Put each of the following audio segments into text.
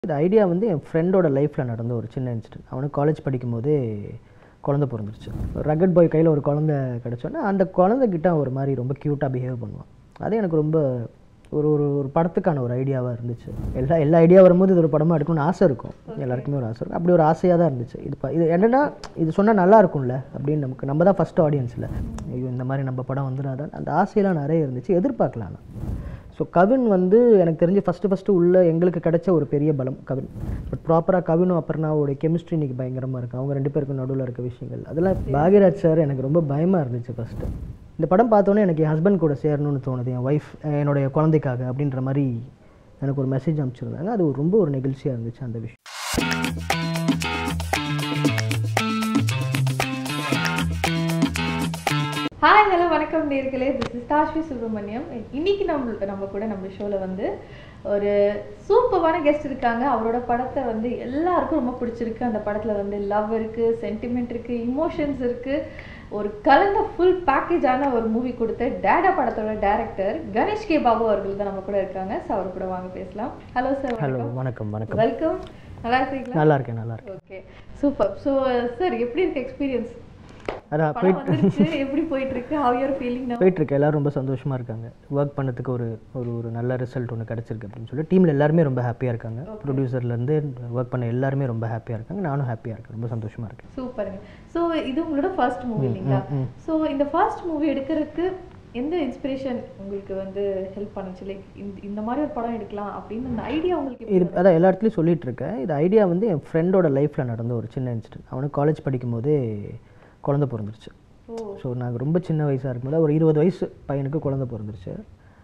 இந்த ஐடியா வந்து என் ஃப்ரெண்டோட லைஃப்பில் நடந்த ஒரு சின்ன இன்சிடென்ட் அவனுக்கு காலேஜ் படிக்கும்போதே குழந்தை பிறந்துருச்சு ரகட் பாய் கையில் ஒரு குழந்தை கிடச்சோன்னா அந்த குழந்தைகிட்ட அவன் ஒரு மாதிரி ரொம்ப க்யூட்டாக பிஹேவ் பண்ணுவான் அது எனக்கு ரொம்ப ஒரு ஒரு ஒரு படத்துக்கான ஒரு ஐடியாவாக இருந்துச்சு எல்லா எல்லா ஐடியா வரும்போது இது ஒரு படமாக எடுக்கணும்னு ஆசை இருக்கும் எல்லாருக்குமே ஒரு ஆசை இருக்கும் அப்படி ஒரு ஆசையாக தான் இருந்துச்சு இது ப- இது என்னென்னா இது சொன்னால் நல்லா இருக்கும்ல அப்படின்னு நமக்கு நம்ம தான் ஃபஸ்ட் ஆடியன்ஸில் ஐயோ இந்த மாதிரி நம்ம படம் வந்துடாதான் அந்த ஆசையெல்லாம் நிறைய இருந்துச்சு எதிர்பார்க்கலாம் நான் ஸோ கவின் வந்து எனக்கு தெரிஞ்சு ஃபஸ்ட்டு ஃபஸ்ட்டு உள்ள எங்களுக்கு கிடைச்ச ஒரு பெரிய பலம் கவின் பட் ப்ராப்பராக கவினும் அப்புறனாவோட கெமிஸ்ட்ரி இன்னைக்கு பயங்கரமாக இருக்குது அவங்க ரெண்டு பேருக்கும் நடுவில் இருக்க விஷயங்கள் அதெல்லாம் பாக்யராஜ் சார் எனக்கு ரொம்ப பயமாக இருந்துச்சு ஃபஸ்ட்டு இந்த படம் பார்த்தோன்னே எனக்கு என் ஹஸ்பண்ட் கூட சேரணும்னு தோணுது என் ஒய்ஃப் என்னுடைய குழந்தைக்காக அப்படின்ற மாதிரி எனக்கு ஒரு மெசேஜ் அனுப்பிச்சிருந்தாங்க அது ஒரு ரொம்ப ஒரு நெகிழ்ச்சியாக இருந்துச்சு அந்த விஷயம் ஹாய் ஹலோ வணக்கம் நேர்களே திஸ் இஸ் தாஷ்வி சுப்ரமணியம் இன்னைக்கு நம்ம நம்ம கூட நம்ம ஷோவில் வந்து ஒரு சூப்பரான கெஸ்ட் இருக்காங்க அவரோட படத்தை வந்து எல்லாருக்கும் ரொம்ப பிடிச்சிருக்கு அந்த படத்தில் வந்து லவ் இருக்குது சென்டிமெண்ட் இருக்குது இமோஷன்ஸ் இருக்குது ஒரு கலந்த ஃபுல் பேக்கேஜான ஒரு மூவி கொடுத்த டேடா படத்தோட டைரக்டர் கணேஷ் கே பாபு அவர்கள் தான் நம்ம கூட இருக்காங்க ஸோ அவர் கூட வாங்க பேசலாம் ஹலோ சார் ஹலோ வணக்கம் வணக்கம் வெல்கம் நல்லா இருக்கீங்களா நல்லா இருக்கேன் நல்லா இருக்கேன் ஓகே சூப்பர் ஸோ சார் எப்படி இருக்கு எக்ஸ்பீரியன்ஸ் அதான் படம் வந்துருச்சு எப்படி போயிட்டு இருக்கு ஹவ் யூர் ஃபீலிங் நவ போயிட்டுருக்கு எல்லாரும் ரொம்ப சந்தோஷமாக இருக்காங்க ஒர்க் பண்ணதுக்கு ஒரு ஒரு ஒரு நல்ல ரிசல்ட் ஒன்று கிடச்சிருக்கு அப்படின்னு சொல்லி டீமில் எல்லாருமே ரொம்ப ஹாப்பியாக இருக்காங்க ப்ரொடியூசர்லேருந்து ஒர்க் பண்ண எல்லாருமே ரொம்ப ஹாப்பியாக இருக்காங்க நானும் ஹாப்பியாக இருக்கேன் ரொம்ப சந்தோஷமாக இருக்கேன் சூப்பருங்க ஸோ இது உங்களோட ஃபர்ஸ்ட் மூவி இல்லைங்களா ஸோ இந்த ஃபர்ஸ்ட் மூவி எடுக்கிறதுக்கு எந்த இன்ஸ்பிரேஷன் உங்களுக்கு வந்து ஹெல்ப் பண்ணுச்சு லைக் இந்த இந்த மாதிரி ஒரு படம் எடுக்கலாம் அப்படின்னு அந்த ஐடியா உங்களுக்கு எப்படி இது அதான் எல்லா இடத்துலையும் சொல்லிட்டு இருக்கேன் இது ஐடியா வந்து என் ஃப்ரெண்டோட லைஃப்பில் நடந்த ஒரு சின்ன இன்சிடென்ட் அவனுக்கு காலேஜ் படிக்கும்போதே குழந்தை பிறந்துருச்சு ஓ ஸோ நாங்கள் ரொம்ப சின்ன வயசாக இருக்கும்போது ஒரு இருபது வயசு பையனுக்கு குழந்தை பிறந்துருச்சு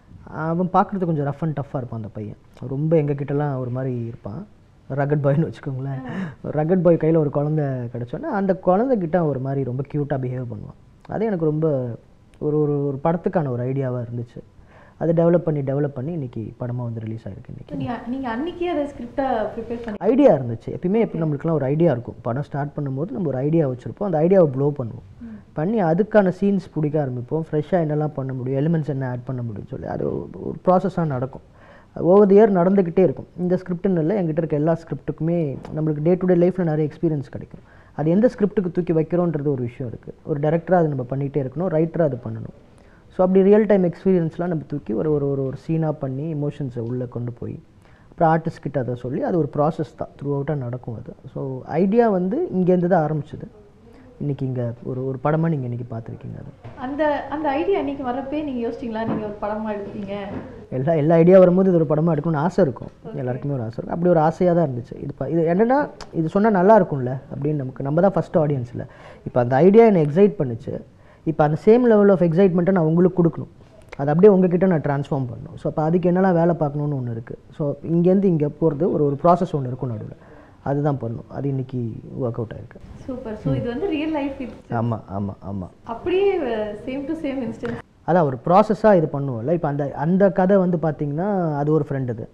அவன் பார்க்குறதுக்கு கொஞ்சம் ரஃப் அண்ட் டஃப்பாக இருப்பான் அந்த பையன் ரொம்ப எங்ககிட்டலாம் ஒரு மாதிரி இருப்பான் ரகட் பாய்னு வச்சுக்கோங்களேன் ரகட் பாய் கையில் ஒரு குழந்தை கிடச்சோன்னா அந்த குழந்தைகிட்ட அவன் ஒரு மாதிரி ரொம்ப க்யூட்டாக பிஹேவ் பண்ணுவான் அது எனக்கு ரொம்ப ஒரு ஒரு ஒரு படத்துக்கான ஒரு ஐடியாவாக இருந்துச்சு அதை டெவலப் பண்ணி டெவலப் பண்ணி இன்னைக்கு படமாக வந்து ரிலீஸ் ஆகிருக்கு இன்னைக்கு நீங்க நீங்க அன்னைக்கே அதை ஸ்கிரிப்டை ப்ரிப்பேர் பண்ணி ஐடியா இருந்துச்சு எப்பயுமே எப்போ நம்மளுக்குலாம் ஒரு ஐடியா இருக்கும் படம் ஸ்டார்ட் பண்ணும்போது நம்ம ஒரு ஐடியா வச்சுருப்போம் அந்த ஐடியாவை ப்ளோ பண்ணுவோம் பண்ணி அதுக்கான சீன்ஸ் பிடிக்க ஆரம்பிப்போம் ஃப்ரெஷ்ஷாக என்னெல்லாம் பண்ண முடியும் எலிமெண்ட்ஸ் என்ன ஆட் பண்ண முடியும்னு சொல்லி அது ஒரு ப்ராசஸாக நடக்கும் ஓவர் இயர் நடந்துக்கிட்டே இருக்கும் இந்த ஸ்கிரிப்ட்னு இல்லை என்கிட்ட இருக்க எல்லா ஸ்கிரிப்ட்டுக்குமே நம்மளுக்கு டே டு டே லைஃப்பில் நிறைய எக்ஸ்பீரியன்ஸ் கிடைக்கும் அது எந்த ஸ்கிரிப்ட்டுக்கு தூக்கி வைக்கிறோன்றது ஒரு விஷயம் இருக்குது ஒரு டேரக்டராக அது நம்ம பண்ணிகிட்டே இருக்கணும் ரைட்டராக அது பண்ணணும் ஸோ அப்படி ரியல் டைம் எக்ஸ்பீரியன்ஸ்லாம் நம்ம தூக்கி ஒரு ஒரு ஒரு ஒரு சீனாக பண்ணி எமோஷன்ஸை உள்ளே கொண்டு போய் அப்புறம் ஆர்டிஸ்ட் கிட்ட அதை சொல்லி அது ஒரு ப்ராசஸ் தான் த்ரூ அவுட்டாக நடக்கும் அது ஸோ ஐடியா வந்து இங்கேருந்து தான் ஆரம்பிச்சது இன்றைக்கி இங்கே ஒரு ஒரு படமாக நீங்கள் இன்றைக்கி பார்த்துருக்கீங்க அது அந்த அந்த ஐடியா அன்னைக்கு வரப்பே நீங்க யோசிச்சிங்களா நீங்க ஒரு படமா எடுப்பீங்க எல்லா எல்லா ஐடியா வரும்போது இது ஒரு படமாக எடுக்கணும்னு ஆசை இருக்கும் எல்லாருக்குமே ஒரு ஆசை இருக்கும் அப்படி ஒரு ஆசையாக தான் இருந்துச்சு இது ப- இது என்னென்னா இது சொன்னால் நல்லா இருக்கும்ல அப்படின்னு நமக்கு நம்ம தான் ஃபஸ்ட் ஆடியன்ஸில் இப்போ அந்த ஐடியா என்னை எக்ஸைட் பண்ணுச்சு இப்போ அந்த சேம் லெவல் ஆஃப் எக்ஸைட்மெண்ட்டை நான் உங்களுக்கு கொடுக்கணும் அது அப்படியே உங்ககிட்ட நான் ட்ரான்ஸ்ஃபார்ம் பண்ணணும் ஸோ அப்போ அதுக்கு என்னெல்லாம் வேலை பார்க்கணுன்னு ஒன்று இருக்குது ஸோ இங்கேருந்து இங்கே போகிறது ஒரு ஒரு ப்ராசஸ் ஒன்று இருக்கும் நடுவில் அதுதான் பண்ணணும் அது இன்னைக்கு ஒர்க் அவுட் ஆயிருக்கு சூப்பர் ஸோ இது வந்து ரியல் லைஃப் இது ஆமாம் ஆமாம் ஆமாம் அப்படியே சேம் டு சேம் இன்ஸ்டன்ஸ் அதான் ஒரு ப்ராசஸாக இது பண்ணுவோம்ல இப்போ அந்த அந்த கதை வந்து பார்த்திங்கன்னா அது ஒரு ஃப்ரெண்டு இது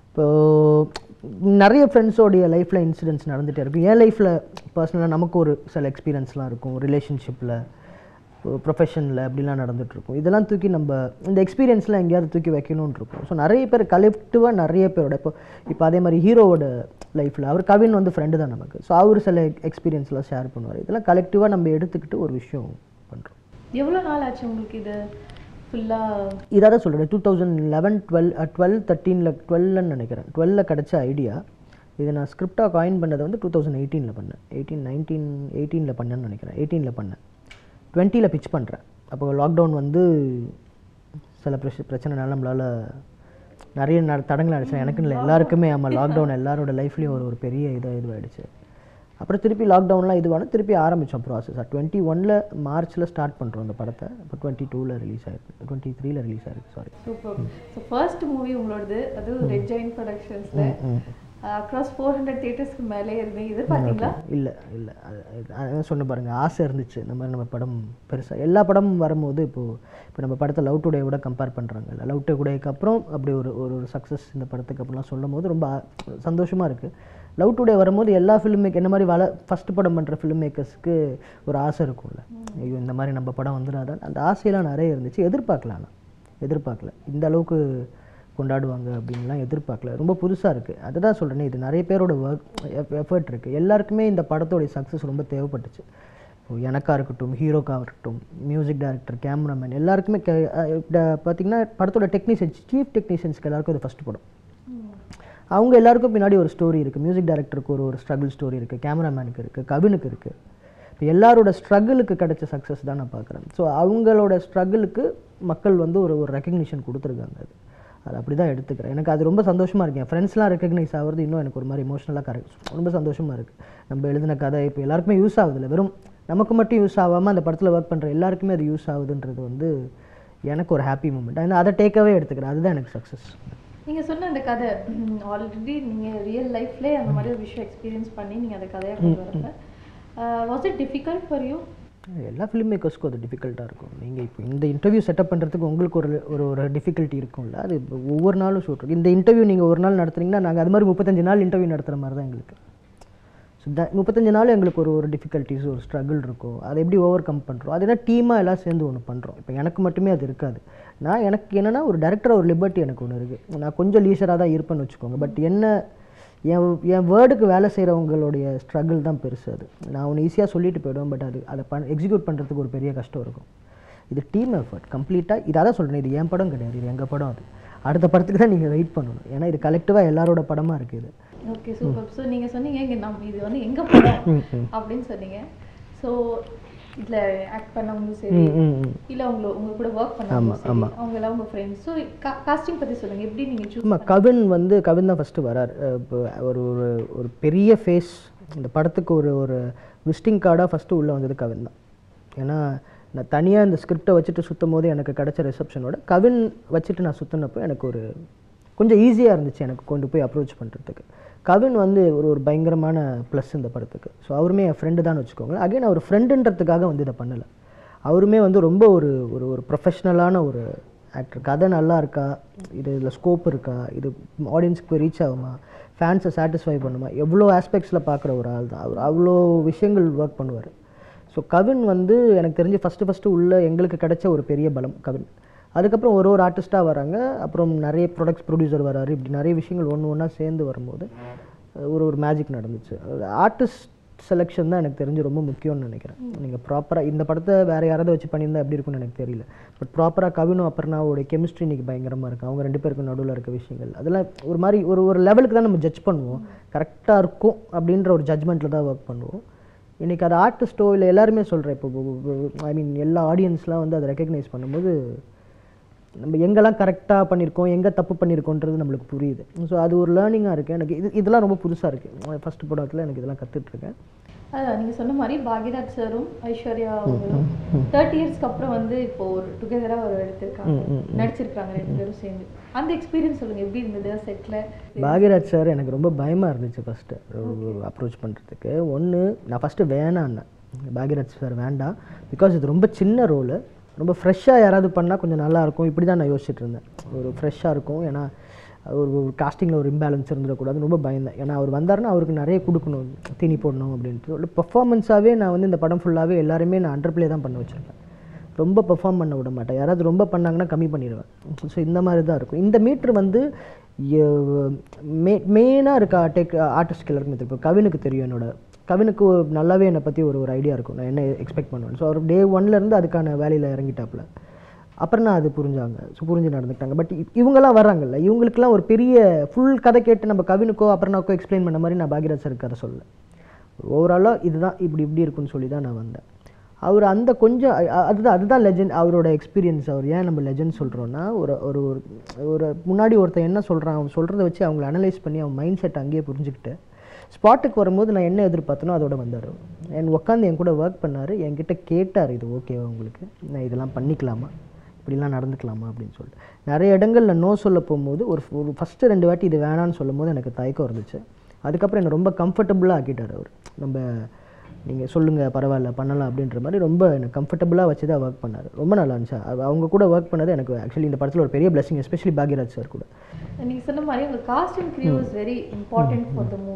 இப்போது நிறைய ஃப்ரெண்ட்ஸோடைய லைஃப்பில் இன்சிடென்ட்ஸ் நடந்துகிட்டே இருக்கும் என் லைஃப்பில் பர்சனலாக நமக்கு ஒரு சில எக்ஸ்பீரியன்ஸ்லாம் இருக்கும் ரிலேஷன்ஷிப்பில் ப்ரொஃபஷனில் அப்படிலாம் நடந்துட்டு இருக்கும் இதெல்லாம் தூக்கி நம்ம இந்த எக்ஸ்பீரியன்ஸ்லாம் எங்கேயாவது தூக்கி வைக்கணும்னு இருக்கும் ஸோ நிறைய பேர் கலெக்டிவாக நிறைய பேரோட இப்போ இப்போ அதே மாதிரி ஹீரோவோட லைஃப்பில் அவர் கவின் வந்து ஃப்ரெண்டு தான் நமக்கு ஸோ அவர் சில எக்ஸ்பீரியன்ஸ்லாம் ஷேர் பண்ணுவார் இதெல்லாம் கலெக்டிவாக நம்ம எடுத்துக்கிட்டு ஒரு விஷயம் பண்ணுறோம் எவ்வளோ நாள் ஆச்சு உங்களுக்கு இது ஃபுல்லாக இதாக சொல்கிறேன் two thousand eleven twelve twelve தேர்ட்டீனில் டுவெல்னு நினைக்கிறேன் டுவெல்லில் கிடச்ச ஐடியா இதை நான் ஸ்கிரிப்டாக காயின் பண்ணதை வந்து டூ தௌசண்ட் எயிட்டீனில் பண்ணேன் எயிட்டீன் நைன்டீன் எயிட்டீனில் பண்ணேன்னு நினைக்கிறேன் எயிட்டீனில் பண்ணேன் டுவெண்ட்டியில் பிச் பண்ணுறேன் அப்போ லாக்டவுன் வந்து சில பிரச்ச பிரச்சனைனால நம்மளால் நிறைய ந தடங்கள் ஆயிடுச்சு எனக்குன்னு இல்லை எல்லாருக்குமே ஆமாம் லாக்டவுன் எல்லாரோட லைஃப்லேயும் ஒரு ஒரு பெரிய இதாக இதுவாகிடுச்சு அப்புறம் திருப்பி லாக்டவுன்லாம் இதுவான திருப்பி ஆரம்பித்தோம் ப்ராசஸ் டுவெண்ட்டி ஒனில் மார்ச்சில் ஸ்டார்ட் பண்ணுறோம் அந்த படத்தை இப்போ டுவெண்ட்டி டூவில் ரிலீஸ் ஆயிருக்கு டுவெண்ட்டி த்ரீல ரிலீஸ் ஆயிருக்கு sorry super so first movie உங்களோடது அது ரெட் ஜெயின் ப்ரொடக்ஷன்ஸில் அக்ராஸ் ஃபோர் ஹண்ட்ரட் தியேட்டர்ஸ்க்கு மேலே இருந்து இது பார்த்தீங்களா இல்லை இல்லை அது அது- அதான் சொன்ன பாருங்க ஆசை இருந்துச்சு இந்த மாதிரி நம்ம படம் பெருசாக எல்லா படமும் வரும்போது இப்போது இப்போ நம்ம படத்தை லவ் டுடே கூட கம்பேர் பண்ணுறாங்க லவ் டுடேக்கு அப்புறம் அப்படி ஒரு ஒரு ஒரு சக்ஸஸ் இந்த படத்துக்கு அப்படிலாம் சொல்லும் போது ரொம்ப சந்தோஷமாக இருக்குது லவ் டுடே வரும்போது எல்லா ஃபிலிம் மேக் என்ன மாதிரி வள ஃபஸ்ட் படம் பண்ணுற ஃபிலிம் மேக்கர்ஸ்க்கு ஒரு ஆசை இருக்கும்ல ஐயோ இந்த மாதிரி நம்ம படம் வந்துடாதான் அந்த ஆசையெல்லாம் நிறைய இருந்துச்சு எதிர்பார்க்கலாம் நான் எதிர்பார்க்கல இந்த அளவுக்கு கொண்டாடுவாங்க அப்படின்லாம் எதிர்பார்க்கல ரொம்ப புதுசாக இருக்குது அதுதான் சொல்கிறேனே இது நிறைய பேரோட ஒர்க் எஃபர்ட் இருக்குது எல்லாருக்குமே இந்த படத்தோடைய சக்ஸஸ் ரொம்ப தேவைப்பட்டுச்சு இப்போ எனக்காக இருக்கட்டும் ஹீரோக்காக இருக்கட்டும் மியூசிக் டைரக்டர் கேமராமேன் எல்லாருக்குமே கே பார்த்தீங்கன்னா படத்தோட டெக்னீஷியன்ஸ் சீஃப் டெக்னீஷியன்ஸ்க்கு எல்லாருக்கும் இது ஃபஸ்ட்டு படம் அவங்க எல்லாருக்கும் பின்னாடி ஒரு ஸ்டோரி இருக்குது மியூசிக் டைரக்டருக்கு ஒரு ஒரு ஸ்ட்ரகிள் ஸ்டோரி இருக்குது கேமராமேனுக்கு இருக்குது கவினுக்கு இருக்குது இப்போ எல்லாரோட ஸ்ட்ரகிளுக்கு கிடைச்ச சக்ஸஸ் தான் நான் பார்க்குறேன் ஸோ அவங்களோட ஸ்ட்ரகிளுக்கு மக்கள் வந்து ஒரு ஒரு ரெக்கக்னிஷன் கொடுத்துருக்காங்க அது அது அப்படி தான் எடுத்துக்கிறேன் எனக்கு அது ரொம்ப சந்தோஷமாக இருக்கு என் ஃப்ரெண்ட்ஸ்லாம் ரெக்கக்னைஸ் ஆகிறது இன்னும் எனக்கு ஒரு மாதிரி எமோஷனலாக கரெக்ட் ரொம்ப சந்தோஷமாக இருக்குது நம்ம எழுதின கதை இப்போ எல்லாருக்குமே யூஸ் ஆகுதுல்ல வெறும் நமக்கு மட்டும் யூஸ் ஆகாமல் அந்த படத்தில் ஒர்க் பண்ணுற எல்லாருக்குமே அது யூஸ் ஆகுதுன்றது வந்து எனக்கு ஒரு ஹாப்பி மூமெண்ட் அந்த அதை டேக்காகவே எடுத்துக்கிறேன் அதுதான் எனக்கு சக்ஸஸ் நீங்க சொன்ன அந்த கதை ஆல்ரெடி நீங்க ரியல் லைஃப்லயே அந்த மாதிரி ஒரு விஷயம் எக்ஸ்பீரியன்ஸ் பண்ணி நீங்க அந்த கதையை கொண்டு வரப்ப was it difficult for you எல்லா ஃபிலிம் மேக்கர்ஸ்க்கும் அது டிஃபிகல்ட்டாக இருக்கும் நீங்கள் இப்போ இந்த இன்டர்வியூ செட்டப் பண்ணுறதுக்கு உங்களுக்கு ஒரு ஒரு ஒரு டிஃபிகல்ட்டி இருக்கும்ல அது இப்போ ஒவ்வொரு நாளும் ஷூட் இருக்கு இந்த இன்டர்வியூ நீங்கள் ஒரு நாள் நடத்துனீங்கன்னா நாங்கள் அது மாதிரி முப்பத்தஞ்சு நாள் இன்டர்வியூ நடத்துகிற மாதிரி தான் எங்களுக்கு ஸோ த முப்பத்தஞ்சு நாள் எங்களுக்கு ஒரு ஒரு டிஃபிகல்ட்டிஸ் ஒரு ஸ்ட்ரகிள் இருக்கும் அதை எப்படி ஓவர் கம் பண்ணுறோம் அது என்ன டீமாக எல்லாம் சேர்ந்து ஒன்று பண்ணுறோம் இப்போ எனக்கு மட்டுமே அது இருக்காது நான் எனக்கு என்னென்னா ஒரு டேரக்டர் ஒரு லிபர்ட்டி எனக்கு ஒன்று இருக்குது நான் கொஞ்சம் லீசராக தான் இருப்பேன்னு வச்சுக்கோங்க பட் என்ன என் என் வேர்டுக்கு வேலை செய்கிறவங்களுடைய ஸ்ட்ரகிள் தான் பெருசு அது நான் ஒன்று ஈஸியாக சொல்லிட்டு போயிடுவேன் பட் அது அதை பண் எக்ஸிக்யூட் பண்ணுறதுக்கு ஒரு பெரிய கஷ்டம் இருக்கும் இது டீம் எஃபர்ட் கம்ப்ளீட்டாக இதாக தான் சொல்கிறேன் இது என் படம் கிடையாது இது எங்கள் படம் அது அடுத்த படத்துக்கு தான் நீங்கள் வெயிட் பண்ணணும் ஏன்னா இது கலெக்டிவாக எல்லாரோட படமாக இருக்குது இது ஓகே சூப்பர் ஸோ நீங்க சொன்னீங்க இங்க நம்ம இது வந்து எங்க படம் அப்படின்னு சொன்னீங்க ஸோ இதுல ஆக்ட் பண்ணவங்களும் சரி ம் ம் ம் இல்ல உங்க உங்க கூட ஒர்க் பண்ணவங்களும் சரி அவங்க எல்லாம் உங்க ஃப்ரெண்ட்ஸ் ஸோ காஸ்டிங் பத்தி சொல்லுங்க எப்படி நீங்க சூஸ் ஆமாம் கவின் வந்து கவின் தான் ஃபஸ்ட்டு வரார் அஹ் இப்போ ஒரு ஒரு ஒரு பெரிய ஃபேஸ் இந்த படத்துக்கு ஒரு ஒரு விசிட்டிங் கார்டாக ஃபஸ்ட்டு உள்ளே வந்தது கவின் தான் ஏன்னா நான் தனியாக இந்த ஸ்கிரிப்டை வச்சுட்டு சுற்றும் போது எனக்கு கிடைச்ச ரிசப்ஷனோட கவின் வச்சுட்டு நான் சுற்றினப்போ எனக்கு ஒரு கொஞ்சம் ஈஸியாக இருந்துச்சு எனக்கு கொண்டு போய் அப்ரோச் பண்ணுறதுக்கு கவின் வந்து ஒரு ஒரு பயங்கரமான ப்ளஸ் இந்த படத்துக்கு ஸோ அவருமே என் ஃப்ரெண்டு தான் வச்சுக்கோங்களேன் அகைன் அவர் ஃப்ரெண்டுன்றதுக்காக வந்து இதை பண்ணலை அவருமே வந்து ரொம்ப ஒரு ஒரு ஒரு ப்ரொஃபஷ்னலான ஒரு ஆக்டர் கதை நல்லா இருக்கா இது இதில் ஸ்கோப் இருக்கா இது ஆடியன்ஸ்க்கு ரீச் ஆகுமா ஃபேன்ஸை சாட்டிஸ்ஃபை பண்ணுமா எவ்வளோ ஆஸ்பெக்ட்ஸில் பார்க்குற ஒரு ஆள் தான் அவர் அவ்வளோ விஷயங்கள் ஒர்க் பண்ணுவார் ஸோ கவின் வந்து எனக்கு தெரிஞ்சு ஃபஸ்ட்டு ஃபஸ்ட்டு உள்ள எங்களுக்கு கிடைச்ச ஒரு பெரிய பலம் கவின் அதுக்கப்புறம் ஒரு ஒரு ஆர்டிஸ்ட்டாக வராங்க அப்புறம் நிறைய ப்ராடக்ட்ஸ் ப்ரொடியூசர் வராரு இப்படி நிறைய விஷயங்கள் ஒன்று ஒன்றா சேர்ந்து வரும்போது அஹ் ஒரு ஒரு மேஜிக் நடந்துச்சு ஆர்டிஸ்ட் செலெக்ஷன் தான் எனக்கு தெரிஞ்சு ரொம்ப முக்கியம்னு நினைக்கிறேன் நீங்கள் ப்ராப்பராக இந்த படத்தை வேறு யாராவது வச்சு பண்ணியிருந்தா எப்படி இருக்கும்னு எனக்கு தெரியல பட் ப்ராப்பராக கவினும் அப்புறம்னாவோட கெமிஸ்ட்ரி இன்னைக்கு பயங்கரமாக இருக்குது அவங்க ரெண்டு பேருக்கும் நடுவில் இருக்க விஷயங்கள் அதெல்லாம் ஒரு மாதிரி ஒரு ஒரு லெவலுக்கு தான் நம்ம ஜட்ஜ் பண்ணுவோம் கரெக்டாக இருக்கும் அப்படின்ற ஒரு ஜட்ஜ்மெண்ட்டில் தான் ஒர்க் பண்ணுவோம் இன்றைக்கி அது ஆர்டிஸ்ட்டோ இல்லை எல்லாருமே சொல்கிறேன் இப்போ ஐ மீன் எல்லா ஆடியன்ஸ்லாம் வந்து அதை ரெக்கக்னைஸ் பண்ணும்போது நம்ம எங்கெல்லாம் கரெக்டாக பண்ணியிருக்கோம் எங்கே தப்பு பண்ணியிருக்கோன்றது நம்மளுக்கு புரியுது ஸோ அது ஒரு லேர்னிங்காக இருக்குது எனக்கு இது இதெல்லாம் ரொம்ப புதுசாக இருக்குது ஃபஸ்ட்டு படத்தில் எனக்கு இதெல்லாம் கற்றுட்ருக்கேன் அதான் நீங்க சொன்ன மாதிரி பாக்யராஜ் சாரும் ஐஸ்வர்யா அவங்களும் தேர்ட்டி இயர்ஸ்க்கு அப்புறம் வந்து இப்போ ஒரு டுகெதரா ஒரு எடுத்திருக்காங்க நடிச்சிருக்காங்க ரெண்டு பேரும் சேர்ந்து அந்த எக்ஸ்பீரியன்ஸ் சொல்லுங்க எப்படி இருந்தது செட்ல பாக்யராஜ் சார் எனக்கு ரொம்ப பயமாக இருந்துச்சு ஃபஸ்ட்டு அப்ரோச் பண்ணுறதுக்கு ஒன்று நான் ஃபஸ்ட்டு வேணான்னேன் பாக்யராஜ் சார் வேண்டாம் பிகாஸ் இது ரொம்ப சின்ன ரோலு ரொம்ப ஃப்ரெஷ்ஷாக யாராவது பண்ணால் கொஞ்சம் நல்லாயிருக்கும் இப்படி தான் நான் யோசிச்சுட்டு இருந்தேன் ஒரு ஃப்ரெஷ்ஷாக இருக்கும் ஏன்னா ஒரு ஒரு காஸ்டிங்கில் ஒரு இம்பேலன்ஸ் இருந்துடக்கூடாது ரொம்ப பயந்தேன் ஏன்னா அவர் வந்தாருன்னா அவருக்கு நிறைய கொடுக்கணும் தீனி போடணும் அப்படின்ட்டு ஒரு பெர்ஃபார்மன்ஸாகவே நான் வந்து இந்த படம் ஃபுல்லாகவே எல்லாருமே நான் அண்டர் ப்ளே தான் பண்ண வச்சுருப்பேன் ரொம்ப பெர்ஃபார்ம் பண்ண விட மாட்டேன் யாராவது ரொம்ப பண்ணாங்கன்னா கம்மி பண்ணிடுவேன் ஸோ இந்த மாதிரி தான் இருக்கும் இந்த மீட்ரு வந்து எ- மே மெயினாக இருக்க டெக் ஆர்டிஸ்ட்க்கு எல்லாருக்குமே தெரியும் இப்போ கவினுக்கு தெரியும் என்னோட கவினுக்கு ஒரு- நல்லாவே என்னை பற்றி ஒரு ஒரு ஐடியா இருக்கும் நான் என்ன எக்ஸ்பெக்ட் பண்ணுவேன் ஸோ அவர் டே ஒன்லேருந்து அதுக்கான வேலையில் இறங்கிட்டாப்புல அப்புறம் நான் அது புரிஞ்சாங்க ஸோ புரிஞ்சு நடந்துக்கிட்டாங்க பட் இவங்கெல்லாம் வராங்கல்ல இவங்களுக்குலாம் ஒரு பெரிய ஃபுல் கதை கேட்டு நம்ம கவினுக்கோ அப்புறம்னாக்கோ எக்ஸ்பிளைன் பண்ண மாதிரி நான் பாக்யராஜ் சாருக்கு கதை சொல்லலை ஓவராலாக இதுதான் இப்படி இப்படி இருக்குன்னு சொல்லி தான் நான் வந்தேன் அவர் அந்த கொஞ்சம் அ- அ- அதுதான் அதுதான் லெஜெண்ட் அவரோட எக்ஸ்பீரியன்ஸ் அவர் ஏன் நம்ம லெஜெண்ட் சொல்கிறோன்னா ஒரு ஒரு ஒரு ஒரு முன்னாடி ஒருத்தன் என்ன சொல்கிறான் அவன் சொல்கிறத வச்சு அவங்கள அனலைஸ் பண்ணி அவன் மைண்ட் செட் அங்கேயே புரிஞ்சுக்கிட்டு ஸ்பாட்டுக்கு வரும்போது நான் என்ன எதிர்பார்த்தனோ அதோட வந்தார் என் உட்காந்து என் கூட ஒர்க் பண்ணார் என்கிட்ட கேட்டார் இது ஓகேவா உங்களுக்கு நான் இதெல்லாம் பண்ணிக்கலாமா இப்படிலாம் நடந்துக்கலாமா அப்படின்னு சொல்லிட்டு நிறைய இடங்கள்ல நோ சொல்ல போகும்போது ஒரு ஒரு ஃபஸ்ட்டு ரெண்டு வாட்டி இது வேணான்னு சொல்லும் போது எனக்கு தயக்கம் இருந்துச்சு அதுக்கப்புறம் என்னை ரொம்ப கம்ஃபர்டபுளாக ஆக்கிட்டார் அவர் நம்ம நீங்கள் சொல்லுங்கள் பரவாயில்ல பண்ணலாம் அப்படின்ற மாதிரி ரொம்ப எனக்கு கம்ஃபர்டபுளாக வச்சு தான் ஒர்க் பண்ணார் ரொம்ப நல்லா இருந்துச்சு அவ- அவங்க கூட ஒர்க் பண்ணது எனக்கு ஆக்சுவலி இந்த படத்தில் ஒரு பெரிய blessing எஸ்பெஷலி பாக்யராஜ் சார் கூட நீங்க சொன்ன மாதிரி உங்க cast and crew is very important for the movie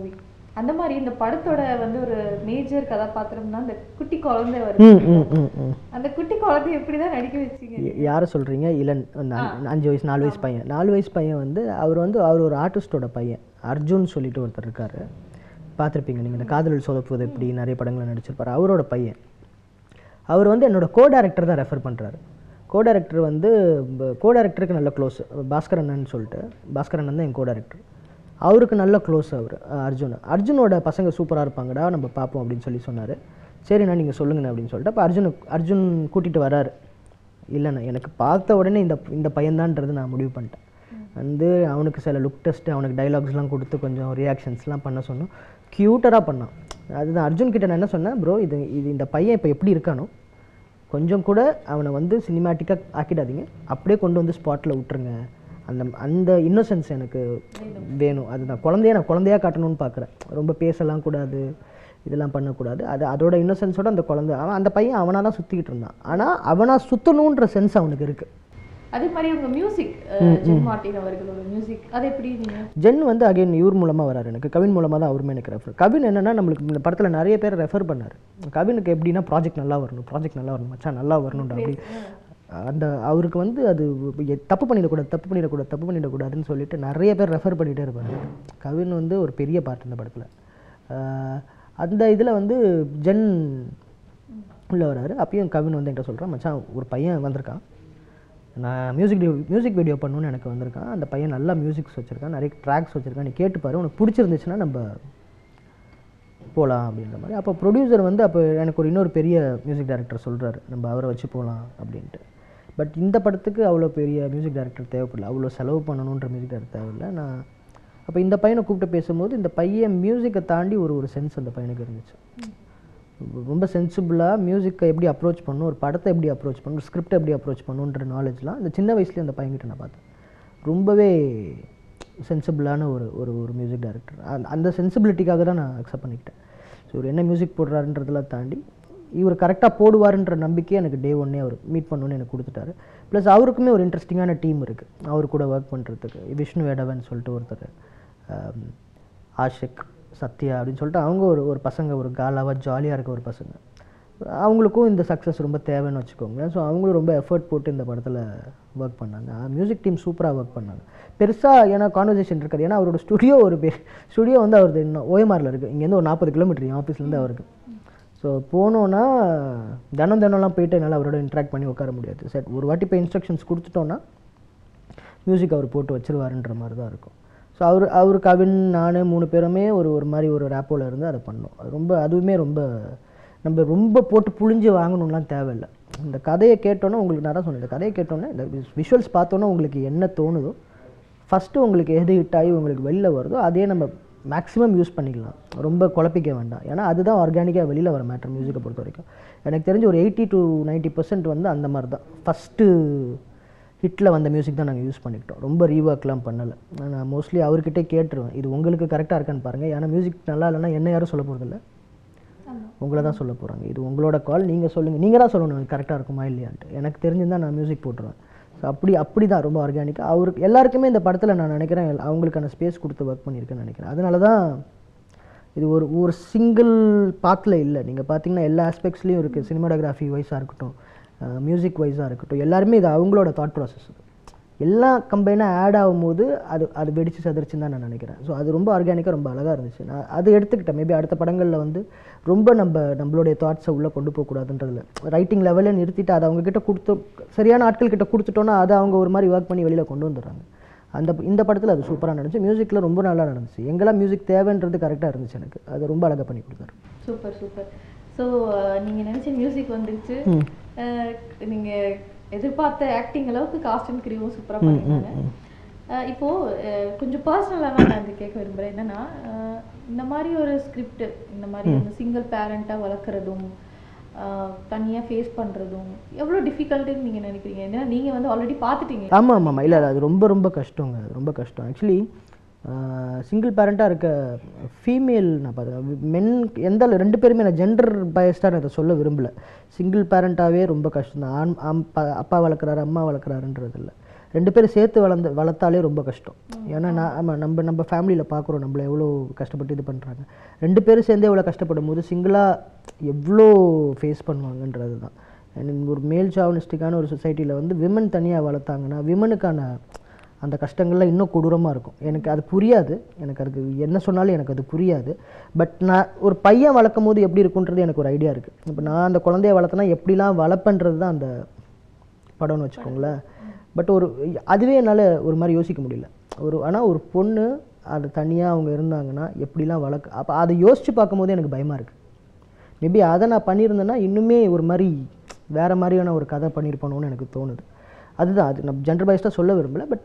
அந்த மாதிரி இந்த படத்தோட வந்து ஒரு மேஜர் கதாபாத்திரம்னா அந்த குட்டி குழந்தை வருது ம் ம் ம் ம் அந்த குட்டி குழந்தை எப்படிதான் நடிக்க வச்சீங்க ய- யாரை சொல்கிறீங்க இளன் அந்த அஞ்சு- அஞ்சு வயசு நாலு வயசு பையன் நாலு வயசு பையன் வந்து அவர் வந்து அவர் ஒரு ஆர்டிஸ்டோட பையன் அர்ஜுன் சொல்லிட்டு ஒருத்தர் இருக்கார் பார்த்துருப்பீங்க நீங்கள் இந்த காதல் சொதப்புவது எப்படி நிறைய படங்களில் நடிச்சிருப்பார் அவரோட பையன் அவர் வந்து என்னோட கோ டைரக்டர் தான் ரெஃபர் பண்ணுறாரு கோ டைரக்டர் வந்து கோ டைரக்டருக்கு நல்ல க்ளோஸ் பாஸ்கர் அண்ணன் சொல்லிட்டு பாஸ்கர் அண்ணன் தான் என் கோ டைரக்டர் அவருக்கு நல்ல க்ளோஸ் அவர் அர்ஜுன் அர்ஜுனோட பசங்க சூப்பராக இருப்பாங்கடா நம்ம பார்ப்போம் அப்படின்னு சொல்லி சொன்னார் சரிண்ணா நீங்கள் சொல்லுங்கண்ணா அப்படின்னு சொல்லிட்டு அப்போ அர்ஜுன் அர்ஜுன் கூட்டிகிட்டு வராரு இல்லைண்ணா எனக்கு பார்த்த உடனே இந்த இந்த பையன்தான்றது நான் முடிவு பண்ணிட்டேன் வந்து அவனுக்கு சில லுக் டெஸ்ட்டு அவனுக்கு டைலாக்ஸ்லாம் கொடுத்து கொஞ்சம் ரியாக்ஷன்ஸ்லாம் பண்ண சொன்னோம் க்யூட்டராக பண்ணான் அதுதான் அர்ஜுன் கிட்ட நான் என்ன சொன்னேன் ப்ரோ இது இது இந்த பையன் இப்போ எப்படி இருக்கானோ கொஞ்சம் கூட அவனை வந்து சினிமேட்டிக்காக ஆக்கிடாதீங்க அப்படியே கொண்டு வந்து ஸ்பாட்டில் விட்டுருங்க அந்த அந்த இன்னோசென்ஸ் எனக்கு வேணும் அதுதான் குழந்தைய நான் குழந்தையா காட்டணும்னு பார்க்குறேன் ரொம்ப பேசலாம் கூடாது இதெல்லாம் பண்ணக்கூடாது அது அதோட இன்னோசென்ஸோட அந்த குழந்தை அவன் அந்த பையன் அவனாக தான் சுற்றிக்கிட்டு இருந்தான் ஆனால் அவனாக சுற்றணுன்ற சென்ஸ் அவனுக்கு இருக்குது அதே மாதிரி உங்க மியூசிக் ஜென் மார்ட்டின் அவர்களோட மியூசிக் அது எப்படி நீங்க ஜென் வந்து அகைன் இவர் மூலமாக வராரு எனக்கு கவின் மூலமாக தான் அவருமே எனக்கு ரெஃபர் கவின் என்னன்னா நம்மளுக்கு இந்த படத்தில் நிறைய பேர் ரெஃபர் பண்ணார் கவினுக்கு எப்படின்னா ப்ராஜெக்ட் நல்லா வரணும் ப்ராஜெக்ட் நல்லா வரணும் மச்சான் நல்லா வரணும்டா அப்படி அந்த அவருக்கு வந்து அது எ- தப்பு பண்ணிடக்கூடாது தப்பு பண்ணிடக்கூடாது தப்பு பண்ணிடக்கூடாதுன்னு சொல்லிட்டு நிறைய பேர் ரெஃபர் பண்ணிகிட்டே இருப்பாரு கவின் வந்து ஒரு பெரிய பார்ட் இந்த படத்தில் அந்த இதில் வந்து ஜென் உள்ள வராரு அப்பயும் கவின் வந்து என்கிட்ட சொல்கிறான் மச்சான் ஒரு பையன் வந்திருக்கான் நான் மியூசிக் வீடியோ மியூசிக் வீடியோ பண்ணணும்னு எனக்கு வந்திருக்கான் அந்த பையன் நல்லா மியூசிக்ஸ் வச்சுருக்கான் நிறைய ட்ராக்ஸ் வச்சுருக்கான் நீ கேட்டு பாரு உனக்கு பிடிச்சிருந்துச்சுன்னா நம்ம போகலாம் அப்படின்ற மாதிரி அப்போ ப்ரொடியூசர் வந்து அப்போ எனக்கு ஒரு இன்னொரு பெரிய மியூசிக் டைரக்டர் சொல்கிறாரு நம்ம அவரை வச்சு போகலாம் அப்படின்ட்டு பட் இந்த படத்துக்கு அவ்வளோ பெரிய மியூசிக் டைரக்டர் தேவைப்படல அவ்வளோ செலவு பண்ணணுன்ற மியூசிக் டைரக்டர் தேவையில்லை நான் அப்போ இந்த பையனை கூப்பிட்டு பேசும்போது இந்த பையன் மியூசிக்கை தாண்டி ஒரு ஒரு சென்ஸ் அந்த பையனுக்கு இருந்துச்சு ரொம்ப சென்சிபிளாக மியூசிக்கை எப்படி அப்ரோச் பண்ணணும் ஒரு படத்தை எப்படி அப்ரோச் பண்ணணும் ஸ்கிரிப்டை எப்படி அப்ரோச் பண்ணணுன்ற நாலேஜ்லாம் அந்த சின்ன வயசுலேயே அந்த பையன்கிட்ட நான் பார்த்தேன் ரொம்பவே சென்சிபிளான ஒரு ஒரு ஒரு மியூசிக் டைரக்டர் அந்த அந்த சென்சிபிலிட்டிக்காக தான் நான் அக்செப்ட் பண்ணிக்கிட்டேன் ஸோ இவர் என்ன மியூசிக் போடுறாருன்றதெல்லாம் தாண்டி இவர் கரெக்டாக போடுவாருன்ற நம்பிக்கையை எனக்கு டே ஒன்னே அவர் மீட் பண்ணணுன்னு எனக்கு கொடுத்துட்டாரு ப்ளஸ் அவருக்குமே ஒரு இன்ட்ரெஸ்டிங்கான டீம் இருக்குது அவர் கூட ஒர்க் பண்ணுறதுக்கு விஷ்ணு வேடவன் சொல்லிட்டு ஒருத்தர் ஆம், ஆஷிக் சத்யா அப்படின்னு சொல்லிட்டு அவங்க ஒரு ஒரு பசங்க ஒரு காலாவாக ஜாலியாக இருக்க ஒரு பசங்க அவங்களுக்கும் இந்த சக்ஸஸ் ரொம்ப தேவைன்னு வச்சுக்கோங்களேன் ஸோ அவங்களும் ரொம்ப எஃபர்ட் போட்டு இந்த படத்தில் ஒர்க் பண்ணாங்க மியூசிக் டீம் சூப்பராக ஒர்க் பண்ணாங்க பெருசாக ஏன்னா கான்வர்சேஷன் இருக்காது ஏன்னா அவரோட ஸ்டுடியோ ஒரு பெ ஸ்டுடியோ வந்து அவரது இன்னும் ஓஎம்ஆரில் இருக்குது இங்கேருந்து ஒரு நாற்பது கிலோமீட்டர் என் ஆஃபீஸ்லேருந்து அவருக்கு ஸோ போனோன்னா தினம் தினம்லாம் போயிட்டு என்னால் அவரோட இன்ட்ராக்ட் பண்ணி உட்கார முடியாது சார் ஒரு வாட்டி இப்போ இன்ஸ்ட்ரக்ஷன்ஸ் கொடுத்துட்டோன்னா மியூசிக் அவர் போட்டு வச்சிருவாருன்ற மாதிரி தான் இருக்கும் ஸோ அவர் அவர் கவின் நான் மூணு பேருமே ஒரு ஒரு மாதிரி ஒரு ரேப்போவில் இருந்து அதை பண்ணோம் அது ரொம்ப அதுவுமே ரொம்ப நம்ம ரொம்ப போட்டு புழிஞ்சு வாங்கணும்லாம் தேவையில்லை இந்த கதையை கேட்டோன்னே உங்களுக்கு நான் தான் சொன்னேன் இந்த கதையை கேட்டோன்னே இந்த விஷுவல்ஸ் பார்த்தோன்னே உங்களுக்கு என்ன தோணுதோ ஃபஸ்ட்டு உங்களுக்கு எது ஹிட் ஆகி உங்களுக்கு வெளில வருதோ அதே நம்ம மேக்ஸிமம் யூஸ் பண்ணிக்கலாம் ரொம்ப குழப்பிக்க வேண்டாம் ஏன்னா அதுதான் ஆர்கானிக்காக வெளியில் வர மேட்டர் மியூசிக்கை பொறுத்த வரைக்கும் எனக்கு தெரிஞ்சு ஒரு எயிட்டி டு 90% பர்சன்ட் வந்து அந்த மாதிரி தான் ஃபஸ்ட்டு ஹிட்டில் வந்த மியூசிக் தான் நாங்கள் யூஸ் பண்ணிக்கிட்டோம் ரொம்ப ரீஒர்க்லாம் பண்ணலை நான் மோஸ்ட்லி அவர்கிட்டே கேட்டுருவேன் இது உங்களுக்கு கரெக்டாக இருக்கான்னு பாருங்கள் ஏன்னா மியூசிக் நல்லா இல்லைன்னா என்ன யாரும் சொல்ல போகிறதில்ல உங்களை தான் சொல்ல போகிறாங்க இது உங்களோட கால் நீங்கள் சொல்லுங்கள் நீங்கள் தான் சொல்லணும் கரெக்டாக இருக்குமா இல்லையான்ட்டு எனக்கு தெரிஞ்சிருந்தா நான் மியூசிக் போட்டுருவேன் ஸோ அப்படி அப்படி தான் ரொம்ப ஆர்கானிக்காக அவருக்கு எல்லாருக்குமே இந்த படத்தில் நான் நினைக்கிறேன் எல்லா- அவங்களுக்கான ஸ்பேஸ் கொடுத்து ஒர்க் பண்ணியிருக்கேன்னு நினைக்கிறேன் அதனால தான் இது ஒரு ஒரு சிங்கிள் பாத்தில் இல்லை நீங்கள் பார்த்தீங்கன்னா எல்லா ஆஸ்பெக்ட்ஸ்லேயும் இருக்குது சினிமாடோகிராஃபி வைஸாக இருக்கட்டும் மியூசிக் வைஸாக இருக்கட்டும் எல்லாருமே இது அவங்களோட தாட் ப்ராசஸ் எல்லாம் கம்பைனாக ஆட் ஆகும்போது அது அது வெடிச்சு சதுரிச்சுன்னு தான் நான் நினைக்கிறேன் ஸோ அது ரொம்ப ஆர்கானிக்காக ரொம்ப அழகாக இருந்துச்சு நான் அது எடுத்துக்கிட்டேன் மேபி அடுத்த படங்களில் வந்து ரொம்ப நம்ம நம்மளுடைய தாட்ஸை உள்ளே கொண்டு போகக்கூடாதுன்றதுல ரைட்டிங் லெவலில் நிறுத்திட்டு அதை அவங்க கிட்ட கொடுத்து சரியான ஆட்கள் கிட்ட கொடுத்துட்டோன்னா அதை அவங்க ஒரு மாதிரி ஒர்க் பண்ணி வெளியில் கொண்டு வந்துடுறாங்க அந்த இந்த படத்தில் அது சூப்பராக நடந்துச்சு மியூசிக்கில் ரொம்ப நல்லா நடந்துச்சு எங்கெல்லாம் மியூசிக் தேவைன்றது கரெக்டாக இருந்துச்சு எனக்கு அது ரொம்ப அழகாக பண்ணி கொடுத்தாரு சூப்பர் சூப்பர் ஸோ நீங்க நினைச்ச மியூசிக் வந்துருச்சு ம். அஹ், நீங்க எதிர்பார்த்த ஆக்டிங் அளவுக்கு காஸ்ட் அண்ட் கிரிவும் சூப்பரா பண்ணிருக்காங்க அஹ், இப்போ அஹ், கொஞ்சம் பர்சனலாக நான் இது கேட்க விரும்புறேன் என்னன்னா அஹ், இந்த மாதிரி ஒரு ஸ்கிரிப்ட் இந்த மாதிரி அந்த சிங்கிள் பேரண்டா வளர்க்குறதும் தனியா ஃபேஸ் பண்றதும் எவ்வளவு டிஃபிகல்ட்டுன்னு நீங்க நினைக்கிறீங்க ஏன்னா நீங்க வந்து ஆல்ரெடி பார்த்துட்டீங்க ஆமாம் ஆமாம் ஆமாம் இல்லை அது ரொம்ப ரொம்ப கஷ்டங்க அது ரொம்ப கஷ்டம் ஆக்சுவலி சிங்கிள் பேரண்ட்டாக இருக்க ஃபீமேல் நான் பார்த்தேன் மென் எந்த அளவு- ரெண்டு பேருமே நான் ஜெண்டர் பயஸ்டாக நான் இதை சொல்ல விரும்பல சிங்கிள் பேரண்ட்டாகவே ரொம்ப கஷ்டம் தான் ஆண் ஆம் ப- அப்பா வளர்க்குறாரு அம்மா வளர்க்குறாருன்றது இல்லை ரெண்டு பேரும் சேர்த்து வளர்ந்து வளர்த்தாலே ரொம்ப கஷ்டம் ஏன்னா நான் ஆமாம் நம்ம நம்ம ஃபேமிலியில் பார்க்குறோம் நம்மள எவ்வளோ கஷ்டப்பட்டு இது பண்ணுறாங்க ரெண்டு பேரும் சேர்ந்து எவ்வளோ கஷ்டப்படும் போது சிங்கிளாக எவ்வளோ ஃபேஸ் பண்ணுவாங்கன்றது தான் And ஒரு மேல் சாவனிஸ்டிக்கான ஒரு சொசைட்டியில் வந்து விமன் தனியாக வளர்த்தாங்கன்னா விமனுக்கான அந்த கஷ்டங்கள்லாம் இன்னும் கொடூரமாக இருக்கும் எனக்கு அது புரியாது எனக்கு அதுக்கு என்ன சொன்னாலும் எனக்கு அது புரியாது பட் நான் ஒரு பையன் வளர்க்கும் போது எப்படி இருக்குன்றது எனக்கு ஒரு ஐடியா இருக்குது இப்போ நான் அந்த குழந்தைய வளர்த்தனா எப்படிலாம் வளர்ப்பன்றது தான் அந்த படம்னு வச்சுக்கோங்களேன் பட் ஒரு அதுவே என்னால் ஒரு மாதிரி யோசிக்க முடியல ஒரு ஆனால் ஒரு பொண்ணு அது தனியாக அவங்க இருந்தாங்கன்னா எப்படிலாம் வளர்க்க அப்போ அதை யோசித்து பார்க்கும்போது எனக்கு பயமாக இருக்குது மேபி அதை நான் பண்ணியிருந்தேன்னா இன்னுமே ஒரு மாதிரி வேறு மாதிரியான ஒரு கதை பண்ணியிருப்பணும்னு எனக்கு தோணுது அதுதான் அது நம்ம ஜென்டர் பைஸ்டாக சொல்ல விரும்பல பட்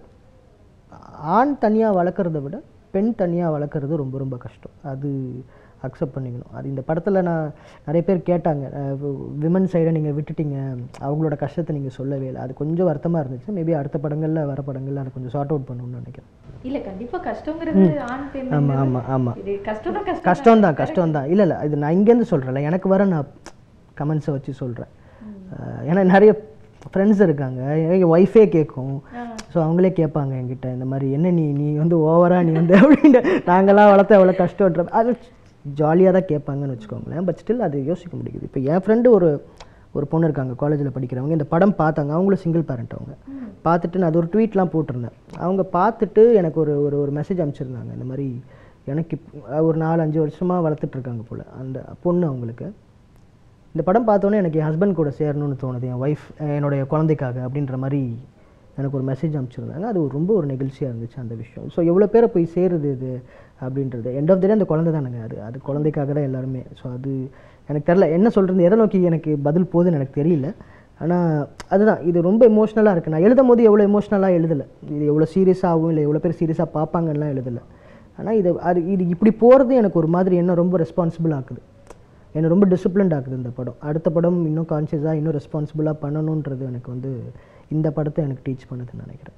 ஆண் தனியாக வளர்க்குறத விட பெண் தனியாக வளர்க்குறது ரொம்ப ரொம்ப கஷ்டம் அது அக்செப்ட் பண்ணிக்கணும் அது இந்த படத்தில் நான் நிறைய பேர் கேட்டாங்க விமன் சைடை நீங்கள் விட்டுட்டீங்க அவங்களோட கஷ்டத்தை நீங்கள் சொல்லவே இல்லை அது கொஞ்சம் வருத்தமாக இருந்துச்சு மேபி அடுத்த படங்களில் வர படங்களில் அதை கொஞ்சம் சார்ட் அவுட் பண்ணணும்னு நினைக்கிறேன் இல்ல கண்டிப்பா கஷ்டங்கிறது ஆண் பெண் ஆமாம் ஆமாம் ஆமாம் இது கஷ்டம்னா கஷ்டம் கஷ்டம் தான் கஷ்டம் தான் இல்லை இல்லை இது நான் இங்கேருந்து சொல்கிறேன்ல எனக்கு வர நான் கமெண்ட்ஸை வச்சு சொல்கிறேன் ஏன்னா நிறைய ஃப்ரெண்ட்ஸ் இருக்காங்க எங்கள் ஒய்ஃபே கேட்கும் ஸோ அவங்களே கேட்பாங்க என்கிட்ட இந்த மாதிரி என்ன நீ நீ வந்து ஓவரா நீ வந்து அப்படின்ட்டு நாங்களாம் வளர்த்த எவ்வளோ கஷ்டன்ற அது ஜாலியாக தான் கேட்பாங்கன்னு வச்சுக்கோங்களேன் பட் ஸ்டில் அது யோசிக்க முடியுது இப்போ என் ஃப்ரெண்டு ஒரு ஒரு பொண்ணு இருக்காங்க காலேஜில் படிக்கிறவங்க இந்த படம் பார்த்தாங்க அவங்களும் சிங்கிள் பேரண்ட் அவங்க பார்த்துட்டு நான் அது ஒரு ட்வீட்லாம் போட்டிருந்தேன் அவங்க பார்த்துட்டு எனக்கு ஒரு ஒரு ஒரு மெசேஜ் அனுப்பிச்சிருந்தாங்க இந்த மாதிரி எனக்கு இப்ப- ஒரு நாலு அஞ்சு வருஷமாக வளர்த்துட்டு இருக்காங்க போல் அந்த பொண்ணு அவங்களுக்கு இந்த படம் பார்த்தோன்னே எனக்கு என் ஹஸ்பண்ட் கூட சேரணும்னு தோணுது என் ஒய்ஃப் என்னுடைய குழந்தைக்காக அப்படின்ற மாதிரி எனக்கு ஒரு மெசேஜ் அனுப்பிச்சிருந்தாங்க அது ஒரு ரொம்ப ஒரு நெகிழ்ச்சியாக இருந்துச்சு அந்த விஷயம் ஸோ எவ்வளோ பேரை போய் சேருது இது அப்படின்றது எண்ட் ஆஃப் த டே அந்த குழந்தை தானுங்க அது அது குழந்தைக்காக தான் எல்லாருமே ஸோ அது எனக்கு தெரில என்ன சொல்கிறது எதை நோக்கி எனக்கு பதில் போகுதுன்னு எனக்கு தெரியல ஆனால் அதுதான் இது ரொம்ப எமோஷ்னலாக இருக்குது நான் எழுதும் போது எவ்வளோ எமோஷ்னலாக எழுதலை இது எவ்வளோ சீரியஸாக ஆகும் இல்லை எவ்வளோ பேர் சீரியஸாக பார்ப்பாங்கலாம் எழுதலை ஆனால் இது அது இது இப்படி போகிறது எனக்கு ஒரு மாதிரி என்ன ரொம்ப ரெஸ்பான்சிபிள் ஆக்குது என்னை ரொம்ப டிசிப்ளின்ட் ஆக்குது இந்த படம் அடுத்த படம் இன்னும் கான்ஷியஸாக இன்னும் ரெஸ்பான்சிபிளாக பண்ணணுன்றது எனக்கு வந்து இந்த படத்தை எனக்கு டீச் பண்ணுதுன்னு நினைக்கிறேன்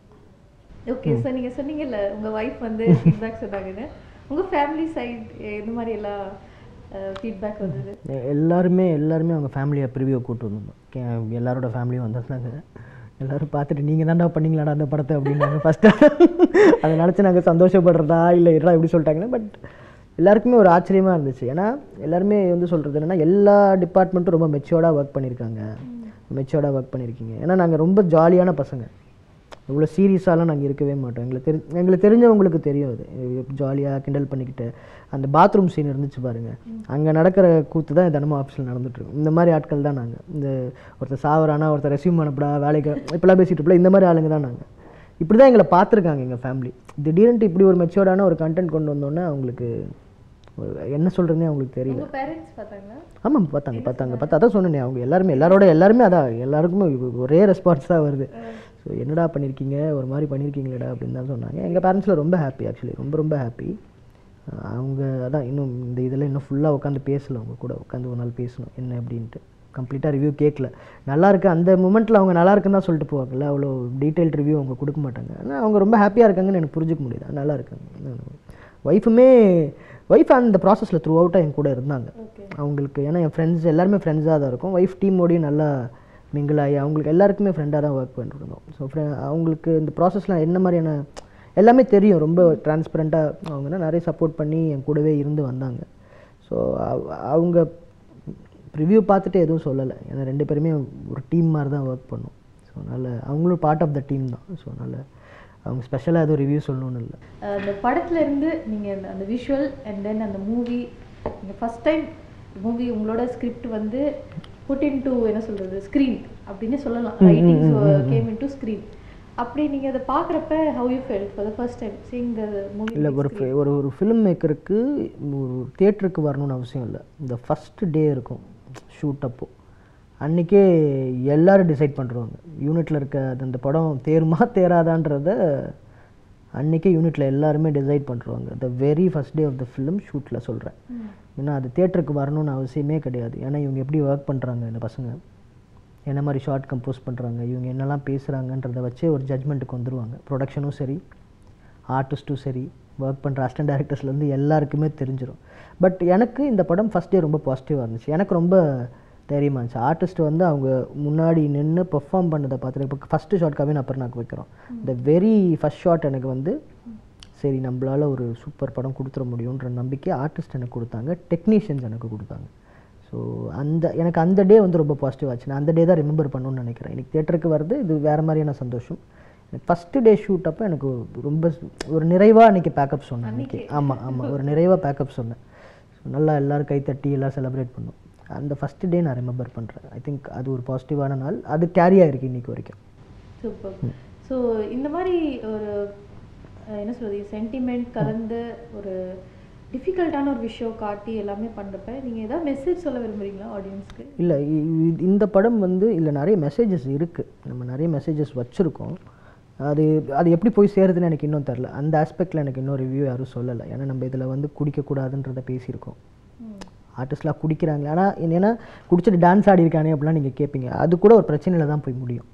ஓகே ஸோ நீங்க சொன்னீங்கல்ல உங்க ஒய்ஃப் வந்து ஃபீட்பேக் சொன்னாங்கன்னு உங்க ஃபேமிலி சைடு இந்த மாதிரி எல்லாம் ஃபீட்பேக் வந்தது எ- எல்லாருமே எல்லாருமே அவங்க ஃபேமிலியை ப்ரிவியூ கூட்டு வந்தோம் கே- எல்லாரோட ஃபேமிலியும் வந்திருந்தாங்க எல்லாரும் பார்த்துட்டு நீங்கள் தான்டா பண்ணீங்களாடா அந்த படத்தை அப்படின்னாங்க ஃபஸ்ட்டு அதை நினச்சி நாங்கள் சந்தோஷப்படுறதா இல்லை என்னடா இப்படி சொல்லிட்டாங்கன்னா பட் எல்லாருக்குமே ஒரு ஆச்சரியமாக இருந்துச்சு ஏன்னா எல்லாருமே வந்து சொல்கிறது என்னன்னா எல்லா டிபார்ட்மெண்ட்டும் ரொம்ப மெச்சோர்டாக ஒர்க் பண்ணியிருக்காங்க மெச்சோர்டாக ஒர்க் பண்ணியிருக்கீங்க ஏன்னா நாங்கள் ரொம்ப ஜாலியான பசங்க இவ்வளோ சீரியஸாலாம் நாங்கள் இருக்கவே மாட்டோம் எங்களுக்கு தெரி எங்களுக்கு தெரிஞ்சவங்களுக்கு தெரியும் அது ஜாலியாக கிண்டல் பண்ணிக்கிட்டு அந்த பாத்ரூம் சீன் இருந்துச்சு பாருங்க அங்கே நடக்கிற கூத்து தான் தினமும் ஆஃபீஸில் நடந்துட்டுருக்கும் இந்த மாதிரி ஆட்கள் தான் நாங்கள் இந்த ஒருத்தர் சாவரானா ஒருத்தர் ரெசியூம் அனுப்படா வேலைக்கு இப்படிலாம் பேசிட்டு இருப்பல இந்த மாதிரி ஆளுங்க தான் நாங்கள் இப்படி தான் எங்களை பார்த்துருக்காங்க எங்கள் ஃபேமிலி திடீர்னுட்டு இப்படி ஒரு மெச்சோர்டான ஒரு கண்டென்ட் கொண்டு வந்தோன்னே அவங்களுக்கு ஒரு- என்ன சொல்கிறதுனே அவங்களுக்கு தெரியல உங்க பேரண்ட்ஸ் பார்த்தாங்களா ஆமாம் பார்த்தாங்க பார்த்தாங்க பார்த்து அதான் சொன்னேனே அவங்க எல்லாருமே எல்லாரோட எல்லாருமே அதான் எல்லாருக்குமே ஒரே ரெஸ்பான்ஸ் தான் வருது ஸோ என்னடா பண்ணியிருக்கீங்க ஒரு மாதிரி பண்ணியிருக்கீங்களேடா அப்படின்னு தான் சொன்னாங்க எங்கள் பேரண்ட்ஸில் ரொம்ப ஹாப்பி ஆக்சுவலி ரொம்ப ரொம்ப ஹாப்பி அவங்க அதான் இன்னும் இந்த இதில் இன்னும் ஃபுல்லாக உட்காந்து பேசல அவங்க கூட உட்காந்து ஒரு நாள் பேசணும் என்ன அப்படின்ட்டு கம்ப்ளீட்டாக ரிவ்யூ கேட்கல நல்லா இருக்கு அந்த மூமெண்ட்டில் அவங்க நல்லா இருக்குன்னு தான் சொல்லிட்டு போவாங்கல்ல அவ்வளோ டீட்டெயில் ரிவ்யூ அவங்க கொடுக்க மாட்டாங்க ஆனால் அவங்க ரொம்ப ஹாப்பியாக இருக்காங்கன்னு எனக்கு புரிஞ்சுக்க முடியுது நல்லா இருக்காங்க ஒய்ஃபுமே ஒய்ஃப் அந்த ப்ராசஸில் த்ரூ அவுட்டாக என் கூட இருந்தாங்க அவங்களுக்கு ஏன்னா என் ஃப்ரெண்ட்ஸ் எல்லாருமே ஃப்ரெண்ட்ஸாக தான் இருக்கும் ஒய்ஃப் டீமோடையும் நல்லா mingle ஆகி அவங்களுக்கு எல்லாருக்குமே ஃப்ரெண்டாக தான் ஒர்க் பண்ணிட்டு இருந்தோம் ஸோ அவங்களுக்கு இந்த ப்ராசஸ்லாம் என்ன மாதிரியான எல்லாமே தெரியும் ரொம்ப டிரான்ஸ்பரண்ட்டாக அவங்க நிறைய சப்போர்ட் பண்ணி என் கூடவே இருந்து வந்தாங்க ஸோ அவங்க ரிவ்யூ பார்த்துட்டு எதுவும் சொல்லலை ஏன்னா ரெண்டு பேருமே ஒரு டீம் மாதிரி தான் ஒர்க் பண்ணோம் ஸோ அதனால் அவங்களும் பார்ட் ஆஃப் த டீம் தான் ஸோ அதனால் அவங்க ஸ்பெஷலாக எதுவும் ரிவ்யூ சொல்லணும்னு இல்லை அஹ் அந்த படத்துல இருந்து நீங்க அந்த- அந்த விஷுவல் அண்ட் தென் அந்த மூவி நீங்க ஃபர்ஸ்ட் டைம் மூவி உங்களோட ஸ்கிரிப்ட் வந்து புட் இன் டு என்ன சொல்றது ஸ்க்ரீன் அப்படின்னு சொல்லலாம் writing came into screen அப்படி நீங்க அதை பார்க்குறப்ப how you felt for the first time seeing the movie இல்லை ஒரு fi- ஒரு ஒரு ஃபிலிம் மேக்கருக்கு ஒரு தியேட்டருக்கு வரணும்னு அவசியம் இல்லை இந்த ஃபஸ்ட்டு டே இருக்கும் ஷூட் அப்போ அன்றைக்கே எல்லாரும் டிசைட் பண்ணுறாங்க யூனிட்டில் இருக்க அது அந்த படம் தேருமா தேராதான்றத அன்றைக்கே யூனிட்டில் எல்லாருமே டிசைட் பண்ணுறாங்க the very first day of the film ஷூட்டில் சொல்கிறேன் ஏன்னா அது தேட்டருக்கு வரணும்னு அவசியமே கிடையாது ஏன்னா இவங்க எப்படி ஒர்க் பண்ணுறாங்க இந்த பசங்க என்ன மாதிரி ஷார்ட் கம்போஸ் பண்ணுறாங்க இவங்க என்னெல்லாம் பேசுகிறாங்கன்றத வச்சே ஒரு ஜட்மெண்ட்டுக்கு வந்துருவாங்க ப்ரொடக்ஷனும் சரி ஆர்டிஸ்ட்டும் சரி ஒர்க் பண்ணுற அசிஸ்டன்ட் டேரக்டர்ஸ்லேருந்து எல்லாருக்குமே தெரிஞ்சிடும் பட் எனக்கு இந்த படம் ஃபஸ்ட் டே ரொம்ப பாசிட்டிவாக இருந்துச்சு எனக்கு ரொம்ப தைரியமாக இருந்துச்சு ஆர்டிஸ்ட் வந்து அவங்க முன்னாடி நின்று பெர்ஃபார்ம் பண்ணதை பார்த்துட்டு இப்போ ஃபஸ்ட்டு ஷாட் கவின் அப்புறம் வைக்கிறோம் இந்த வெரி ஃபஸ்ட் ஷாட் எனக்கு வந்து சரி நம்மளால ஒரு சூப்பர் படம் கொடுத்துட முடியுன்ற நம்பிக்கை ஆர்டிஸ்ட் எனக்கு கொடுத்தாங்க டெக்னீஷியன்ஸ் எனக்கு கொடுத்தாங்க ஸோ அந்த எனக்கு அந்த டே வந்து ரொம்ப பாசிட்டிவ் ஆச்சு நான் அந்த டே தான் ரிமெம்பர் பண்ணணும்னு நினைக்கிறேன் எனக்கு தேட்டருக்கு வருது இது வேறு மாதிரியான சந்தோஷம் எனக்கு ஃபஸ்ட்டு டே ஷூட் அப்போ எனக்கு ரொம்ப ஒரு நிறைவாக அன்றைக்கி பேக்கப் சொன்னேன் அன்றைக்கி ஆமாம் ஆமாம் ஒரு நிறைவாக பேக்கப் சொன்னேன் ஸோ நல்லா எல்லோரும் கை தட்டி எல்லாம் செலிப்ரேட் பண்ணோம் அந்த ஃபஸ்ட்டு டே நான் ரிமெம்பர் பண்ணுறேன் ஐ திங்க் அது ஒரு பாசிட்டிவான நாள் அது கேரி ஆகிருக்கு இன்றைக்கி வரைக்கும் சூப்பர் ஸோ இந்த மாதிரி ஒரு அஹ், என்ன சொல்றது சென்டிமெண்ட் கலந்து ஒரு டிஃபிகல்ட்டான ஒரு விஷயம் காட்டி எல்லாமே பண்ணுறப்ப நீங்கள் ஏதாவது மெசேஜ் சொல்ல விரும்புறீங்களா ஆடியன்ஸ்க்கு இல்லை இந்த படம் வந்து இல்லை நிறைய மெசேஜஸ் இருக்குது நம்ம நிறைய மெசேஜஸ் வச்சுருக்கோம் அது அது எப்படி போய் சேருதுன்னு எனக்கு இன்னும் தெரில அந்த ஆஸ்பெக்டில் எனக்கு இன்னும் ரிவ்யூ யாரும் சொல்லலை ஏன்னா நம்ம இதில் வந்து குடிக்கக்கூடாதுன்றதை பேசியிருக்கோம் ஆர்டிஸ்ட்லாம் குடிக்கிறாங்க ஆனால் என்னென்னா குடிச்சிட்டு டான்ஸ் ஆடி இருக்கானே அப்படிலாம் நீங்கள் கேட்பீங்க அது கூட ஒரு பிரச்சனையில் தான் போய் முடியும்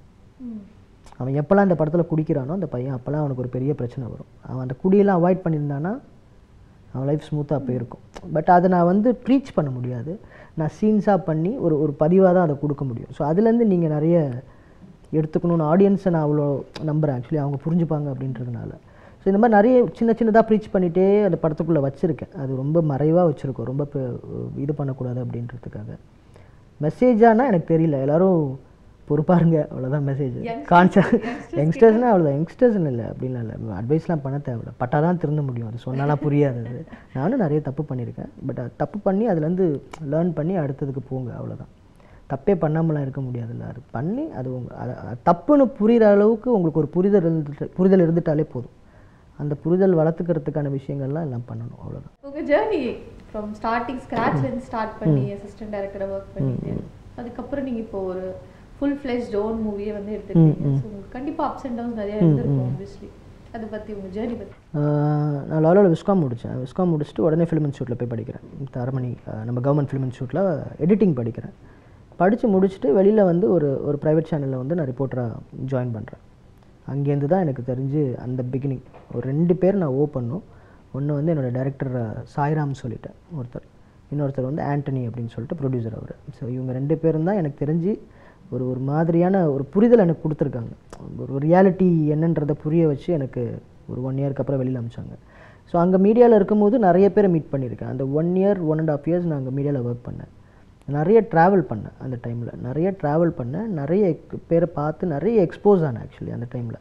அவன் எப்போல்லாம் இந்த படத்தில் குடிக்கிறானோ அந்த பையன் அப்போல்லாம் அவனுக்கு ஒரு பெரிய பிரச்சனை வரும் அவன் அந்த குடியெல்லாம் அவாய்ட் பண்ணியிருந்தானா அவன் லைஃப் ஸ்மூத்தாக போயிருக்கும் பட் அதை நான் வந்து ட்ரீச் பண்ண முடியாது நான் சீன்ஸாக பண்ணி ஒரு ஒரு பதிவாக தான் அதை கொடுக்க முடியும் ஸோ அதுலேருந்து நீங்கள் நிறைய எடுத்துக்கணும்னு ஆடியன்ஸை நான் அவ்வளோ நம்புகிறேன் ஆக்சுவலி அவங்க புரிஞ்சுப்பாங்க அப்படின்றதுனால ஸோ இந்த மாதிரி நிறைய சின்ன சின்னதாக ப்ரீச் பண்ணிகிட்டே அந்த படத்துக்குள்ளே வச்சுருக்கேன் அது ரொம்ப மறைவாக வச்சுருக்கோம் ரொம்ப பெ- இது பண்ணக்கூடாது அப்படின்றதுக்காக மெசேஜானா எனக்கு தெரியல எல்லாரும் பொறுப்பாருங்க அவ்வளோதான் மெசேஜ் கான்செப்ட் யங்ஸ்டர்ஸ்னால் அவ்வளோதான் யங்ஸ்டர்ஸ்னு இல்லை அப்படின்லாம் இல்லை அட்வைஸ்லாம் பண்ண தேவையில்ல பட்டாதான் தான் திருந்த முடியும் அது சொன்னாலாம் புரியாது அது நானும் நிறைய தப்பு பண்ணியிருக்கேன் பட் தப்பு பண்ணி அதுலேருந்து லேர்ன் பண்ணி அடுத்ததுக்கு போங்க அவ்வளோதான் தப்பே பண்ணாமலாம் இருக்க முடியாதுல்ல அது பண்ணி அது உங்க அது- அது தப்புன்னு புரிகிற அளவுக்கு உங்களுக்கு ஒரு புரிதல் இருந்துட்டு புரிதல் இருந்துட்டாலே போதும் அந்த புரிதல் வளர்த்துக்கிறதுக்கான விஷயங்கள்லாம் எல்லாம் பண்ணணும் அவ்வளோதான் உங்கள் ஜேர்னி ஃப்ரம் ஸ்டார்டிங் ஸ்க்ராட்ச்லேருந்து ஸ்டார்ட் பண்ணி அசிஸ்டன்ட் டைரக்டராக ஒர்க் பண்ணிட்டு அதுக்கப்புறம் நீங்கள் இப்போ ஒரு ஃபுல் ஃப்ளெஷ்ட் ஓன் மூவியை வந்து எடுத்துக்கிட்டீங்க ஸோ உங்களுக்கு கண்டிப்பாக அப்ஸ் அண்ட் டவுன்ஸ் நிறைய இருந்திருக்கும் ஆப்வியஸ்லி அதை பற்றி உங்கள் ஜேர்னி பற்றி ஆஹ் நான் லாலாவில் விஸ்காம் முடித்தேன் விஸ்காம் முடிச்சுட்டு உடனே ஃபிலிம் இன்ஸ்டியூட்டில் போய் படிக்கிறேன் தரமணி ஆஹ் நம்ம கவர்மெண்ட் ஃபிலிம் இன்ஸ்டியூட்டில் எடிட்டிங் படிக்கிறேன் படித்து முடிச்சுட்டு வெளியில் வந்து ஒரு ஒரு ப்ரைவேட் சேனலில் வந்து நான் ரிப்போர்ட்டராக ஜாயின் பண்ணுறேன் அங்கேருந்து தான் எனக்கு தெரிஞ்சு அந்த பிகினிங் ஒரு ரெண்டு பேர் நான் ஓ பண்ணோம் ஒன்று வந்து என்னோடய டைரக்டர் சாய்ராம் சொல்லிட்டேன் ஒருத்தர் இன்னொருத்தர் வந்து ஆண்டனி அப்படின்னு சொல்லிட்டு ப்ரொடியூசர் அவர் ஸோ இவங்க ரெண்டு பேரும் தான் எனக்கு தெரிஞ்சு ஒரு ஒரு மாதிரியான ஒரு புரிதல் எனக்கு கொடுத்துருக்காங்க ஒரு ரியாலிட்டி என்னன்றதை புரிய வச்சு எனக்கு ஒரு ஒன் இயர்க்கு அப்புறம் வெளியில் அமிச்சாங்க ஸோ அங்கே மீடியாவில் இருக்கும்போது நிறைய பேரை மீட் பண்ணியிருக்கேன் அந்த one year one and half years நான் அங்கே மீடியாவில் ஒர்க் பண்ணேன் நிறைய ட்ராவல் பண்ணேன் அந்த டைமில் நிறைய ட்ராவல் பண்ணேன் நிறைய எக்- பேரை பார்த்து நிறைய எக்ஸ்போஸ் ஆனேன் ஆக்சுவலி அந்த டைமில்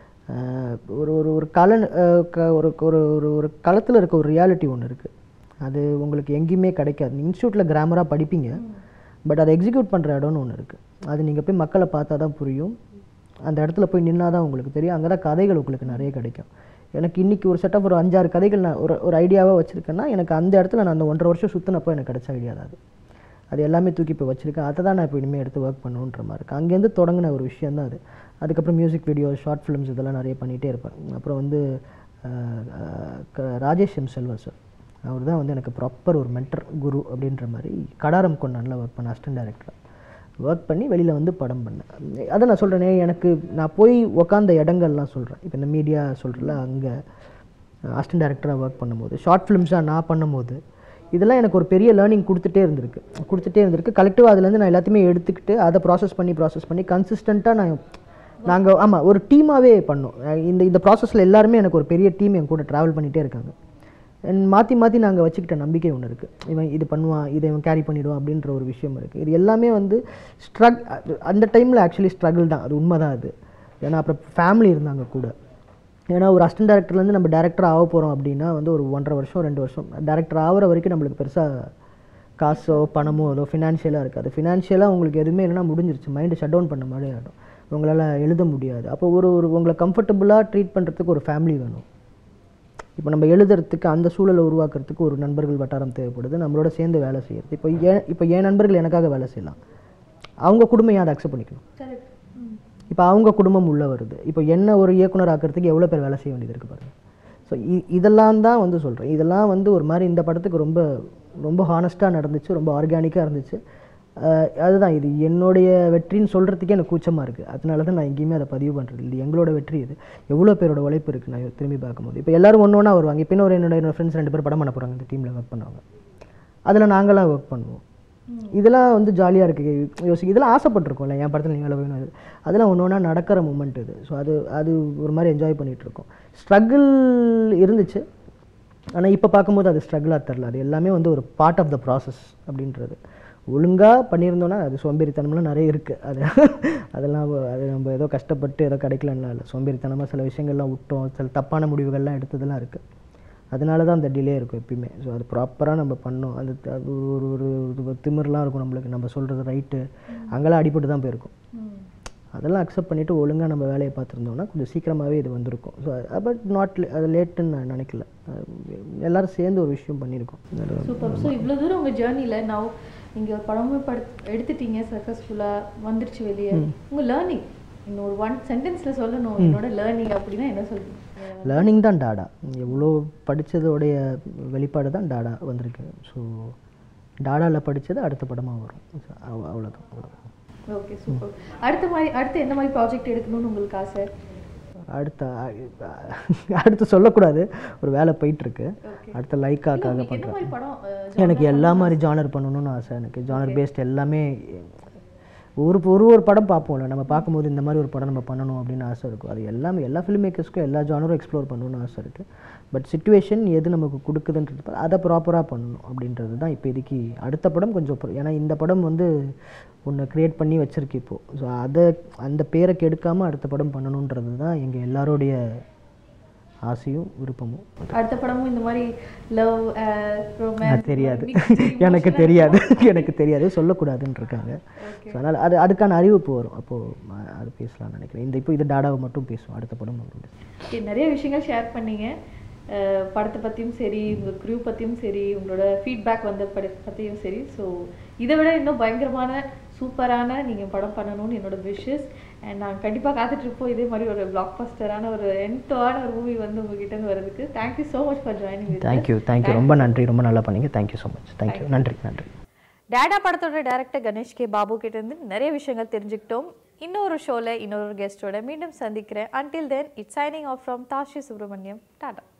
ஒரு ஒரு ஒரு கல அஹ் க- ஒரு ஒரு ஒரு ஒரு களத்தில் இருக்க ஒரு ரியாலிட்டி ஒன்று இருக்குது அது உங்களுக்கு எங்கேயுமே கிடைக்காது இன்ஸ்டியூட்டில் கிராமராக படிப்பீங்க பட் அதை எக்ஸிக்யூட் பண்ணுற இடம்னு ஒன்று இருக்குது அது நீங்கள் போய் மக்களை பார்த்தா தான் புரியும் அந்த இடத்துல போய் நின்னா தான் உங்களுக்கு தெரியும் அங்கே தான் கதைகள் உங்களுக்கு நிறைய கிடைக்கும் எனக்கு இன்றைக்கி ஒரு செட்டப் ஒரு அஞ்சாறு கதைகள் நான் ஒரு ஒரு ஐடியாவாக வச்சுருக்கேன்னா எனக்கு அந்த இடத்துல நான் அந்த ஒன்றரை வருஷம் சுற்றினப்போ எனக்கு கிடைச்ச ஐடியா தான் அது அது எல்லாமே தூக்கி இப்போ வச்சுருக்கேன் அதை தான் நான் இப்போ இனிமேல் எடுத்து ஒர்க் பண்ணணுன்ற மாதிரி இருக்கு அங்கேருந்து தொடங்கின ஒரு விஷயம் தான் அது அதுக்கப்புறம் மியூசிக் வீடியோ ஷார்ட் ஃபிலிம்ஸ் இதெல்லாம் நிறைய பண்ணிகிட்டே இருப்பேன் அப்புறம் வந்து அஹ், அஹ், க- ராஜேஷ் எம் செல்வா சார் அவர் தான் வந்து எனக்கு ப்ராப்பர் ஒரு மென்டர் குரு அப்படின்ற மாதிரி கடாரம் கொண்டானில் ஒர்க் பண்ண அசிஸ்டன்ட் டைரக்டர் ஒர்க் பண்ணி வெளியில் வந்து படம் பண்ணேன் அதை நான் சொல்கிறேனே எனக்கு நான் போய் உக்காந்த இடங்கள்லாம் சொல்கிறேன் இப்போ இந்த மீடியா சொல்கிறல அங்கே அசிஸ்டன்ட் டைரக்டராக ஒர்க் பண்ணும்போது ஷார்ட் ஃபிலிம்ஸாக நான் பண்ணும்போது இதெல்லாம் எனக்கு ஒரு பெரிய லேர்னிங் கொடுத்துட்டே இருந்திருக்கு கொடுத்துட்டே இருந்திருக்கு கலெக்டிவாக அதுலேருந்து நான் எல்லாத்தையுமே எடுத்துக்கிட்டு அதை ப்ராசஸ் பண்ணி ப்ராசஸ் பண்ணி கன்சிஸ்டண்ட்டாக நான் நாங்கள் ஆமாம் ஒரு டீமாகவே பண்ணோம் அஹ் இந்த இந்த ப்ராசஸில் எல்லாருமே எனக்கு ஒரு பெரிய டீம் என் கூட ட்ராவல் பண்ணிகிட்டே இருக்காங்க மாற்றி மாற்றி நாங்கள் வச்சுக்கிட்ட நம்பிக்கை ஒன்று இருக்குது இவன் இது பண்ணுவான் இதை இவன் கேரி பண்ணிடுவான் அப்படின்ற ஒரு விஷயம் இருக்குது இது எல்லாமே வந்து ஸ்ட்ரக் அந்த டைமில் ஆக்சுவலி ஸ்ட்ரகிள் தான் அது உண்மை தான் அது ஏன்னா அப்புறம் ஃபேமிலி இருந்தாங்க கூட ஏன்னா ஒரு அசிஸ்டன்ட் டேரக்டர்லேருந்து நம்ம டேரக்டர் ஆக போகிறோம் அப்படின்னா வந்து ஒரு ஒன்றரை வருஷம் ரெண்டு வருஷம் டேரக்டர் ஆகிற வரைக்கும் நம்மளுக்கு பெருசாக காசோ பணமோ ஏதோ ஃபினான்ஷியலாக இருக்காது ஃபினான்ஷியலாக உங்களுக்கு எதுவுமே இல்லைன்னா முடிஞ்சிருச்சு மைண்டு ஷட் டவுன் பண்ண மாதிரி ஆகிடும் உங்களால் எழுத முடியாது அப்போ ஒரு ஒரு உங்களை கம்ஃபர்டபுளாக ட்ரீட் பண்ணுறதுக்கு ஒரு ஃபேமிலி வேணும் இப்போ நம்ம எழுதுறதுக்கு அந்த சூழலை உருவாக்குறதுக்கு ஒரு நண்பர்கள் வட்டாரம் தேவைப்படுது நம்மளோட சேர்ந்து வேலை செய்யறது இப்போ ஏன் இப்போ என் நண்பர்கள் எனக்காக வேலை செய்யலாம் அவங்க குடும்பம் ஏன் அதை அக்செப்ட் பண்ணிக்கணும் கரெக்ட் இப்போ அவங்க குடும்பம் உள்ளே வருது இப்போ என்ன ஒரு இயக்குனர் ஆக்கிறதுக்கு எவ்வளோ பேர் வேலை செய்ய வேண்டியது இருக்குது பாருங்க ஸோ இதெல்லாம் தான் வந்து சொல்கிறேன் இதெல்லாம் வந்து ஒரு மாதிரி இந்த படத்துக்கு ரொம்ப ரொம்ப ஹானஸ்ட்டாக நடந்துச்சு ரொம்ப ஆர்கானிக்காக இருந்துச்சு அஹ் அதுதான் இது என்னுடைய வெற்றின்னு சொல்கிறதுக்கே எனக்கு கூச்சமாக இருக்குது அதனால தான் நான் எங்கேயுமே அதை பதிவு பண்ணுறது இது எங்களோட வெற்றி இது எவ்வளோ பேரோட உழைப்பு இருக்குது நான் திரும்பி பார்க்கும்போது இப்போ எல்லாரும் ஒன்று ஒன்றா வருவாங்க இப்போ இன்னொரு என்னோட என்னோட ஃப்ரெண்ட்ஸ் ரெண்டு பேர் படம் பண்ண போகிறாங்க இந்த டீமில் ஒர்க் பண்ணுவாங்க அதில் நாங்களாம் ஒர்க் பண்ணுவோம் இதெல்லாம் வந்து ஜாலியாக இருக்குது யோசி இதெல்லாம் ஆசைப்பட்டிருக்கோம்ல என் படத்தில் நீ வேலை வேணும் இது அதெல்லாம் ஒன்று ஒன்றா நடக்கிற மூமெண்ட் இது ஸோ அது அது ஒரு மாதிரி என்ஜாய் பண்ணிகிட்டு இருக்கோம் ஸ்ட்ரகிள் இருந்துச்சு ஆனால் இப்போ பார்க்கும்போது அது ஸ்ட்ரகிளாக தெரில அது எல்லாமே வந்து ஒரு பார்ட் ஆஃப் த ப்ராசஸ் அப்படின்றது ஒழுங்காக பண்ணியிருந்தோன்னா அது சோம்பேறித்தனம்லாம் நிறைய இருக்குது அது அதெல்லாம் வ- அது நம்ம ஏதோ கஷ்டப்பட்டு ஏதோ கிடைக்கலன்னா இல்லை சோம்பேறித்தனமாக சில விஷயங்கள்லாம் விட்டோம் சில தப்பான முடிவுகள்லாம் எடுத்ததெல்லாம் இருக்குது அதனால தான் அந்த டிலே இருக்கும் எப்பயுமே ஸோ அது ப்ராப்பராக நம்ம பண்ணோம் அது த- அது ஒரு ஒரு ஒரு ஒரு திமிர்லாம் இருக்கும் நம்மளுக்கு நம்ம சொல்கிறது ரைட்டு அங்கெல்லாம் அடிபட்டு தான் போயிருக்கும் அதெல்லாம் அக்செப்ட் பண்ணிவிட்டு ஒழுங்காக நம்ம வேலையை பார்த்துருந்தோம்னா கொஞ்சம் சீக்கிரமாகவே இது வந்திருக்கும் ஸோ பட் நாட் அது லேட்டுன்னு நான் நினைக்கல அஹ் எல்லாரும் சேர்ந்து ஒரு விஷயம் பண்ணியிருக்கோம் அது சூப்பர் ஸோ இவ்வளோ தூரம் உங்கள் ஜேர்னியில் நான் நீங்கள் ஒரு படமும் படு எடுத்துட்டீங்க சக்ஸஸ்ஃபுல்லாக வந்துருச்சு வெளியே உங்கள் லேர்னிங் இன்னும் ஒரு ஒன் சென்டென்ஸில் சொல்லணும் என்னோட லேர்னிங் அப்படின்னா என்ன சொல்லுங்க லேர்னிங் தான் டாடா எவ்வளோ படித்ததோடைய வெளிப்பாடு தான் டாடா வந்திருக்கு ஸோ டாடாவில் படித்தது அடுத்த படமாக வரும் So, அவ்- அவ்வளோதான் அவ்வளோதான் ஓகே சூப்பர் அடுத்த மாதிரி அடுத்து என்ன மாதிரி ப்ராஜெக்ட் எடுக்கணும்னு உங்களுக்கு ஆசை அடுத்த அ- அடுத்து சொல்லக்கூடாது ஒரு வேலை போயிட்டுருக்கு அடுத்த லைக்காக்காக உங்களுக்கு என்ன பண்ணுறேன் மாதிரி படம் அஹ், எனக்கு எல்லா மாதிரி ஜானர் பண்ணணும்னு ஆசை எனக்கு ஜானர் பேஸ்ட் எல்லாமே ஒரு ஒரு ஒரு படம் பார்ப்போம்ல நம்ம பார்க்கும்போது இந்த மாதிரி ஒரு படம் நம்ம பண்ணணும் அப்படின்னு ஆசை இருக்கும் அது எல்லாமே எல்லா ஃபிலிம் மேக்கர்ஸ்க்கும் எல்லா ஜானரும் எக்ஸ்ப்ளோர் பண்ணணும்னு ஆசை இருக்குது பட் சுச்சுவேஷன் எது நமக்கு கொடுக்குதுன்றது பா- அதை ப்ராப்பராக பண்ணணும் அப்படின்றது தான் இப்போதைக்கு அடுத்த படம் கொஞ்சம் pro- ஏன்னா இந்த படம் வந்து ஒன்று க்ரியேட் பண்ணி வச்சிருக்கு இப்போது ஸோ அதை அந்த பேரை கெடுக்காமல் அடுத்த படம் பண்ணணுன்றது தான் எங்கள் எல்லாரோடைய ஆசையும் விருப்பமும் அடுத்த படமும் இந்த மாதிரி லவ் அது ரொமான்ஸ் தெரியாது எனக்கு தெரியாது எனக்கு தெரியாது சொல்லக்கூடாதுன்னு இருக்காங்க ஸோ அதனால் அது அதுக்கான அறிவிப்பு வரும் அப்போது அது பேசலாம்னு நினைக்கிறேன் இந்த இப்போ இது டாடாவை மட்டும் பேசுவோம் அடுத்த படம் மட்டும் பேசுவோம் Okay, நிறைய விஷயங்கள் ஷேர் பண்ணீங்க அஹ் படத்தை பற்றியும் சரி உங்கள் க்ரூ பற்றியும் சரி உங்களோட ஃபீட்பேக் வந்த பட பற்றியும் சரி ஸோ இதை விட இன்னும் பயங்கரமான சூப்பரான நீங்கள் படம் பண்ணணும்னு என்னோட விஷஸ் அண்ட் நாங்கள் கண்டிப்பாக காத்துட்ருப்போம் இதே மாதிரி ஒரு பிளாக் பஸ்டரான ஒரு என்டோவான ஒரு மூவி வந்து உங்ககிட்ட இருந்து வரதுக்கு thank you so much for joining thank you thank you ரொம்ப நன்றி ரொம்ப நல்லா பண்ணீங்க தேங்க்யூ ஸோ மச் தேங்க்யூ நன்றி நன்றி டேடா படத்தோட டைரக்டர் கணேஷ் கே பாபு கிட்ட இருந்து நிறைய விஷயங்கள் தெரிஞ்சுக்கிட்டோம் இன்னொரு ஷோல இன்னொரு கெஸ்டோட மீண்டும் சந்திக்கிறேன் until then it's signing off from Tashi Subramaniam Tata